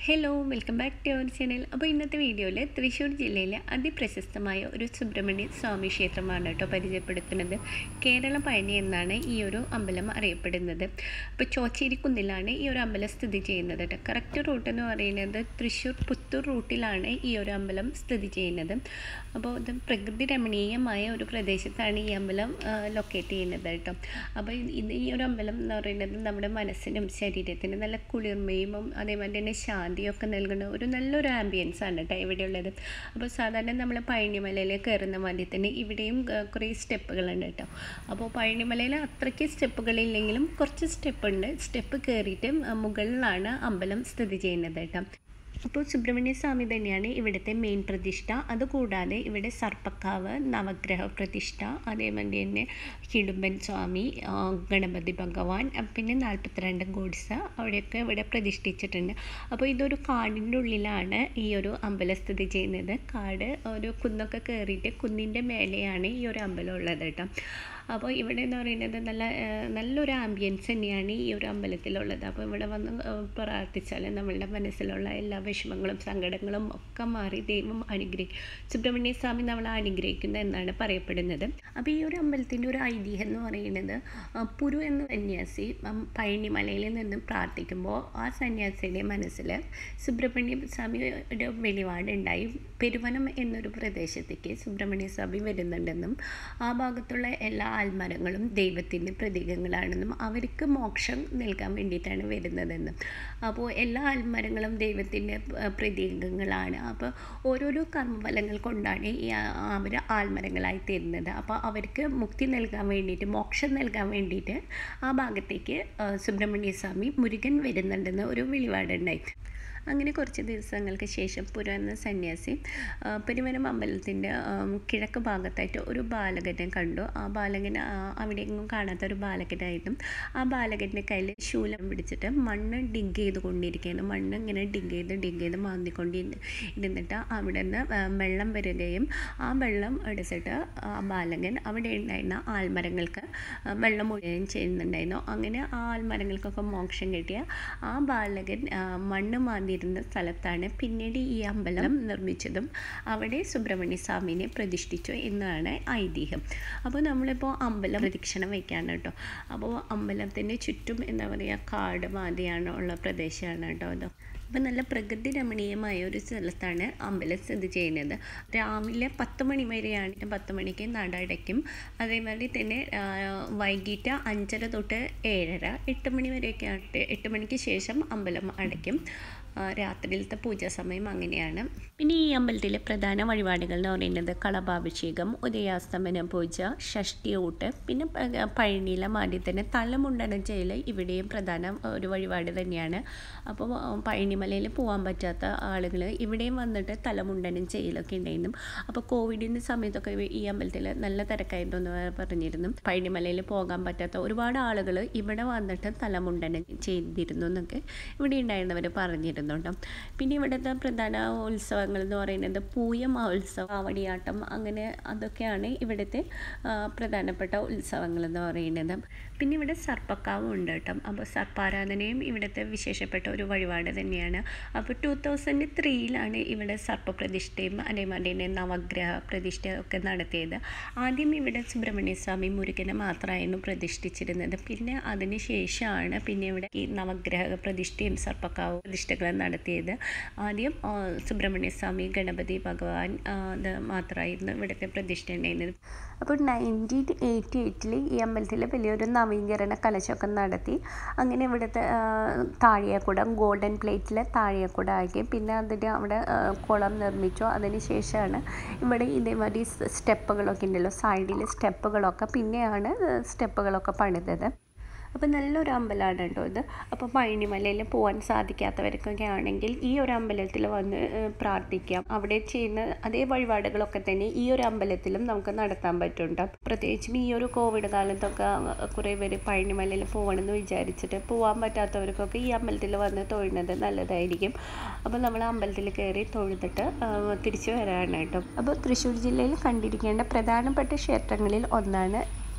hello welcome back to our channel അപ്പോൾ ഇന്നത്തെ വീഡിയോയിൽ തൃശ്ശൂർ ജില്ലയിലെ അതിപ്രശസ്തമായ ഒരു സുബ്രഹ്മണ്യ സ്വാമി ക്ഷേത്രമാണ് കേട്ടോ പരിചയപ്പെടുത്തുന്നത് കേരള പഴനി എന്നാണ് ഈ ഒരു അമ്പലം അറിയപ്പെടുന്നത് അപ്പോൾ ചോച്ചേരിക്കുന്നിലാണ് ഈ ഒരു അമ്പലം സ്ഥിതി ചെയ്യുന്നത് കേട്ടോ കറക്റ്റ് റൂട്ട് എന്ന് പറയുന്നത് തൃശ്ശൂർ പുത്തൂർ റൂട്ടിലാണ് ഈ ഒരു അമ്പലം സ്ഥിതി ചെയ്യുന്നത് അപ്പോൾ ഇത് പ്രകൃതി രമണീയമായ ഒരു പ്രദേശത്താണ് ഈ അമ്പലം ലൊക്കേറ്റ് ചെയ്യുന്നത് കേട്ടോ അപ്പോൾ ഇത് ഈ ഒരു അമ്പലം എന്ന് പറയുന്നത് നമ്മുടെ മനസ്സിനും ശരീരത്തിനും നല്ല കുളിർമയും അതേമാതിരി തന്നെ ശാന്തിയൊക്കെ നൽകുന്ന ഒരു നല്ലൊരു ആംബിയൻസ് ആണ് കേട്ടോ ഇവിടെയുള്ളത് അപ്പോൾ സാധാരണ നമ്മൾ പഴനിമലയിൽ കയറുന്ന മാതിരി തന്നെ ഇവിടെയും ഏഹ്, കുറേ സ്റ്റെപ്പുകളുണ്ട് കേട്ടോ അപ്പോൾ പഴനിമലയിൽ അത്രയ്ക്ക് സ്റ്റെപ്പുകളില്ലെങ്കിലും കുറച്ച് സ്റ്റെപ്പ് ഉണ്ട് സ്റ്റെപ്പ് കയറിയിട്ട് ആ, മുകളിലാണ് അമ്പലം സ്ഥിതി ചെയ്യുന്നത് കേട്ടോ അപ്പോൾ സുബ്രഹ്മണ്യ സ്വാമി തന്നെയാണ് ഇവിടുത്തെ മെയിൻ പ്രതിഷ്ഠ അതുകൂടാതെ ഇവിടെ സർപ്പക്കാവ് നവഗ്രഹ പ്രതിഷ്ഠ അതേമാതിരി തന്നെ ഹിഡുമ്പൻ സ്വാമി ആ, ഗണപതി ഭഗവാൻ ആ, പിന്നെ നാൽപ്പത്തിരണ്ട് ഗോഡ്സ് അവിടെയൊക്കെ ഇവിടെ പ്രതിഷ്ഠിച്ചിട്ടുണ്ട് അപ്പോൾ ഇതൊരു കാടിൻ്റെ ഉള്ളിലാണ് ഈ ഒരു അമ്പലം സ്ഥിതി ചെയ്യുന്നത് കാട് ഒരു കുന്നൊക്കെ കയറിയിട്ട് കുന്നിൻ്റെ മേലെയാണ് ഈ ഒരു അമ്പലം ഉള്ളത് കേട്ടോ അപ്പോൾ ഇവിടെ എന്ന് പറയുന്നത് നല്ല ആ, നല്ലൊരു ആംബിയൻസ് തന്നെയാണ് ഈ ഒരു അമ്പലത്തിലുള്ളത് അപ്പോൾ ഇവിടെ വന്ന് ആ, പ്രാർത്ഥിച്ചാൽ നമ്മളുടെ മനസ്സിലുള്ള എല്ലാ വിഷമങ്ങളും സങ്കടങ്ങളും ഒക്കെ മാറി ദൈവം അനുഗ്രഹിക്കും സുബ്രഹ്മണ്യ സ്വാമി നമ്മളെ അനുഗ്രഹിക്കുന്നു എന്നാണ് പറയപ്പെടുന്നത് അപ്പോൾ ഈ ഒരു അമ്പലത്തിൻ്റെ ഒരു ഐതിഹ്യം എന്ന് പറയുന്നത് ആ, പുരു എന്ന സന്യാസി ഉം, പഴനിമലയിൽ നിന്ന് പ്രാർത്ഥിക്കുമ്പോൾ ആ സന്യാസിയുടെ മനസ്സിൽ സുബ്രഹ്മണ്യ സ്വാമിയുടെ വെളിപാടുണ്ടായി പെരുവനം എന്നൊരു പ്രദേശത്തേക്ക് സുബ്രഹ്മണ്യ സ്വാമി വരുന്നുണ്ടെന്നും ആ ഭാഗത്തുള്ള എല്ലാ ആൽമരങ്ങളും ദൈവത്തിൻ്റെ പ്രതീകങ്ങളാണെന്നും അവർക്ക് മോക്ഷം നൽകാൻ വേണ്ടിയിട്ടാണ് വരുന്നതെന്നും അപ്പോൾ എല്ലാ ആൽമരങ്ങളും ദൈവത്തിൻ്റെ പ്രതീകങ്ങളാണ് അപ്പോൾ ഓരോരോ കർമ്മഫലങ്ങൾ കൊണ്ടാണ് ഈ അവർ ആൽമരങ്ങളായി തീരുന്നത് അപ്പോൾ അവർക്ക് മുക്തി നൽകാൻ വേണ്ടിയിട്ട് മോക്ഷം നൽകാൻ വേണ്ടിയിട്ട് ആ ഭാഗത്തേക്ക് ആ, സുബ്രഹ്മണ്യ സ്വാമി മുരുകൻ വരുന്നുണ്ടെന്ന് ഒരു വെളിപാടുണ്ടായി അങ്ങനെ കുറച്ച് ദിവസങ്ങൾക്ക് ശേഷം പുരാതന സന്യാസി ആ, പെരുവനം അമ്പലത്തിൻ്റെ കിഴക്ക് ഭാഗത്തായിട്ട് ഒരു ബാലകനെ കണ്ടു ആ ബാലകൻ ആ, അവിടെ എങ്ങും കാണാത്ത ഒരു ബാലകനായിരുന്നു ആ ബാലകൻ്റെ കയ്യിൽ ശൂലം പിടിച്ചിട്ട് മണ്ണ് ഡിഗ് ചെയ്ത് കൊണ്ടിരിക്കുകയാണ് മണ്ണ് ഇങ്ങനെ ഡിഗ് ചെയ്ത് ഡിഗ് ചെയ്ത് മാന്തിക്കൊണ്ട് ഇരു- ഇരുന്നിട്ട് അവിടെ നിന്ന് ആ, വെള്ളം വരികയും ആ വെള്ളം എടുത്തിട്ട് ആ ബാലകൻ അവിടെ ഉണ്ടായിരുന്ന ആൽമരങ്ങൾക്ക് ആ, വെള്ളം ഒഴുകുകയും ചെയ്യുന്നുണ്ടായിരുന്നു അങ്ങനെ ആ ആൽമരങ്ങൾക്കൊക്കെ മോക്ഷം കിട്ടിയ ആ ബാലകൻ ആ, മണ്ണ് മാന്തിയിരുന്ന സ്ഥലത്താണ് പിന്നീട് ഈ അമ്പലം നിർമ്മിച്ചതും അവിടെ സുബ്രഹ്മണ്യ സ്വാമിനെ പ്രതിഷ്ഠിച്ചു എന്നാണ് ഐതിഹ്യം അപ്പോൾ നമ്മളിപ്പോൾ അമ്പലം പ്രദക്ഷിണം വയ്ക്കാണ് കേട്ടോ അപ്പോൾ അമ്പലത്തിൻ്റെ ചുറ്റും എന്താ പറയുക കാട് മാതിരിയാണ് ഉള്ള പ്രദേശമാണ് കേട്ടോ അത് അപ്പോൾ നല്ല പ്രകൃതി രമണീയമായ ഒരു സ്ഥലത്താണ് അമ്പലം സ്ഥിതി ചെയ്യുന്നത് രാവിലെ പത്ത് മണി വരെയാണ് പത്ത് മണിക്ക് നട അടയ്ക്കും അതേമാതിരി തന്നെ ആ, വൈകിട്ട് അഞ്ചര തൊട്ട് ഏഴര എട്ട് മണി വരെയൊക്കെയാണ് എട്ട് മണിക്ക് ശേഷം അമ്പലം അടയ്ക്കും ആ, രാത്രിയിലത്തെ പൂജാ സമയം അങ്ങനെയാണ് പിന്നെ ഈ അമ്പലത്തിലെ പ്രധാന വഴിപാടുകൾ എന്ന് പറയുന്നത് കളഭാഭിഷേകം ഉദയാസ്തമന പൂജ ഷഷ്ടിയൂട്ട് പിന്നെ പ- പഴനിയിലെ മാതിരി തന്നെ തലമുണ്ടനം ചെയ്യൽ ഇവിടെയും പ്രധാന ഒരു വഴിപാട് തന്നെയാണ് അപ്പോൾ പഴനിമലയിൽ പോകാൻ പറ്റാത്ത ആളുകൾ ഇവിടെയും വന്നിട്ട് തലമുണ്ടനം ചെയ്യലൊക്കെ ഉണ്ടായിരുന്നു അപ്പോൾ കോവിഡിൻ്റെ സമയത്തൊക്കെ ഈ അമ്പലത്തിൽ നല്ല തിരക്കായിരുന്നു എന്ന് പറഞ്ഞിരുന്നു പഴനിമലയിൽ പോകാൻ പറ്റാത്ത ഒരുപാട് ആളുകൾ ഇവിടെ വന്നിട്ട് തലമുണ്ടനം ചെയ്തിരുന്നു എന്നൊക്കെ ഇവിടെ ഉണ്ടായിരുന്നവർ പറഞ്ഞിരുന്നുണ്ട് പിന്നെ ഇവിടുത്തെ പ്രധാന ഉത്സവങ്ങൾ എന്ന് പറയുന്നത് പൂയ മഹോത്സവം കാവടിയാട്ടം അങ്ങനെ അതൊക്കെയാണ് ഇവിടുത്തെ ആ, പ്രധാനപ്പെട്ട ഉത്സവങ്ങൾ എന്ന് പറയുന്നത് പിന്നെ ഇവിടെ സർപ്പക്കാവും ഉണ്ട് കേട്ടോ അപ്പോൾ സർപ്പാരാധനയും ഇവിടുത്തെ വിശേഷപ്പെട്ട ഒരു വഴിപാട് തന്നെയാണ് അപ്പോൾ ടൂ തൗസൻഡ് ത്രീയിലാണ് ഇവിടെ സർപ്പപ്രതിഷ്ഠയും അതേമാതിരി തന്നെ നവഗ്രഹ പ്രതിഷ്ഠ ഒക്കെ നടത്തിയത് ആദ്യം ഇവിടെ സുബ്രഹ്മണ്യ സ്വാമി മുരുകനെ മാത്രമായിരുന്നു പ്രതിഷ്ഠിച്ചിരുന്നത് പിന്നെ അതിന് ശേഷമാണ് പിന്നെ ഇവിടെ ഈ നവഗ്രഹ പ്രതിഷ്ഠയും സർപ്പക്കാവ് പ്രതിഷ്ഠകളും നടത്തിയത് ആദ്യം ആ, സുബ്രഹ്മണ്യ സ്വാമി ഗണപതി ഭഗവാൻ ആ, ഇത് മാത്രമായിരുന്നു ഇവിടുത്തെ പ്രതിഷ്ഠ ഉണ്ടായിരുന്നത് അപ്പോൾ നയൻറ്റീൻ എയ്റ്റി എയ്റ്റിൽ ഈ അമ്പലത്തിൽ വലിയൊരു നവീകരണ കലശമൊക്കെ നടത്തി അങ്ങനെ ഇവിടുത്തെ ആ, താഴികക്കുടം ഗോൾഡൻ പ്ലേറ്റിൽ താഴികക്കുടം ആക്കി പിന്നെ അതിൻ്റെ അവിടെ ആ, കുളം നിർമ്മിച്ചു അതിന് ശേഷമാണ് ഇവിടെ ഇതേമാതിരി സ്റ്റെപ്പുകളൊക്കെ ഉണ്ടല്ലോ സൈഡിൽ സ്റ്റെപ്പുകളൊക്കെ പിന്നെയാണ് സ്റ്റെപ്പുകളൊക്കെ പണിതത് അപ്പോൾ നല്ലൊരു അമ്പലമാണ് കേട്ടോ ഇത് അപ്പോൾ പഴനിമലയിൽ പോകാൻ സാധിക്കാത്തവർക്കൊക്കെ ആണെങ്കിൽ ഈ ഒരു അമ്പലത്തിൽ വന്ന് ഏഹ്, പ്രാർത്ഥിക്കാം അവിടെ ചെയ്യുന്ന അതേ വഴിപാടുകളൊക്കെ തന്നെ ഈ ഒരു അമ്പലത്തിലും നമുക്ക് നടത്താൻ പറ്റുന്നുണ്ട് പ്രത്യേകിച്ചും ഈ ഒരു കോവിഡ് കാലത്തൊക്കെ കുറേ പേര് പഴനിമലയിൽ പോകണമെന്ന് വിചാരിച്ചിട്ട് പോകാൻ പറ്റാത്തവർക്കൊക്കെ ഈ അമ്പലത്തിൽ വന്ന് തൊഴുന്നത് നല്ലതായിരിക്കും അപ്പോൾ നമ്മൾ അമ്പലത്തിൽ കയറി തൊഴുതിട്ട് ആ, തിരിച്ചു വരാനാണ് കേട്ടോ അപ്പോൾ തൃശ്ശൂർ ജില്ലയിൽ കണ്ടിരിക്കേണ്ട പ്രധാനപ്പെട്ട ക്ഷേത്രങ്ങളിൽ ഒന്നാണ്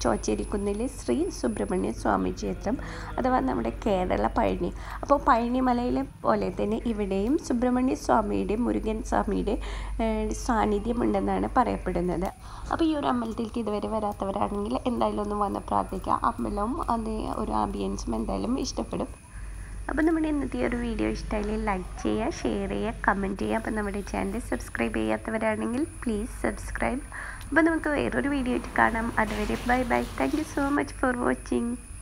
ചോച്ചേരിക്കുന്നിലെ ശ്രീ സുബ്രഹ്മണ്യ സ്വാമി ക്ഷേത്രം അഥവാ നമ്മുടെ കേരള പഴനി അപ്പോൾ പഴനിമലയിലെ പോലെ തന്നെ ഇവിടെയും സുബ്രഹ്മണ്യ സ്വാമിയുടെ മുരുകൻ സ്വാമിയുടെ സാന്നിധ്യമുണ്ടെന്നാണ് പറയപ്പെടുന്നത് അപ്പോൾ ഈ ഒരു അമ്പലത്തിലേക്ക് ഇതുവരെ വരാത്തവരാണെങ്കിൽ എന്തായാലും ഒന്ന് വന്ന് പ്രാർത്ഥിക്കുക അമ്പലവും അതേ ഒരു ആംബിയൻസും എന്തായാലും ഇഷ്ടപ്പെടും അപ്പോൾ നമ്മുടെ ഇന്നത്തെ ഒരു വീഡിയോ ഇഷ്ടമായാലും ലൈക്ക് ചെയ്യുക ഷെയർ ചെയ്യുക കമൻറ്റ് ചെയ്യുക അപ്പോൾ നമ്മുടെ ചാനൽ സബ്സ്ക്രൈബ് ചെയ്യാത്തവരാണെങ്കിൽ പ്ലീസ് സബ്സ്ക്രൈബ് അപ്പോൾ നമുക്ക് വേറൊരു വീഡിയോ ആയിട്ട് കാണാം അതുവരെ bye bye thank you so much for watching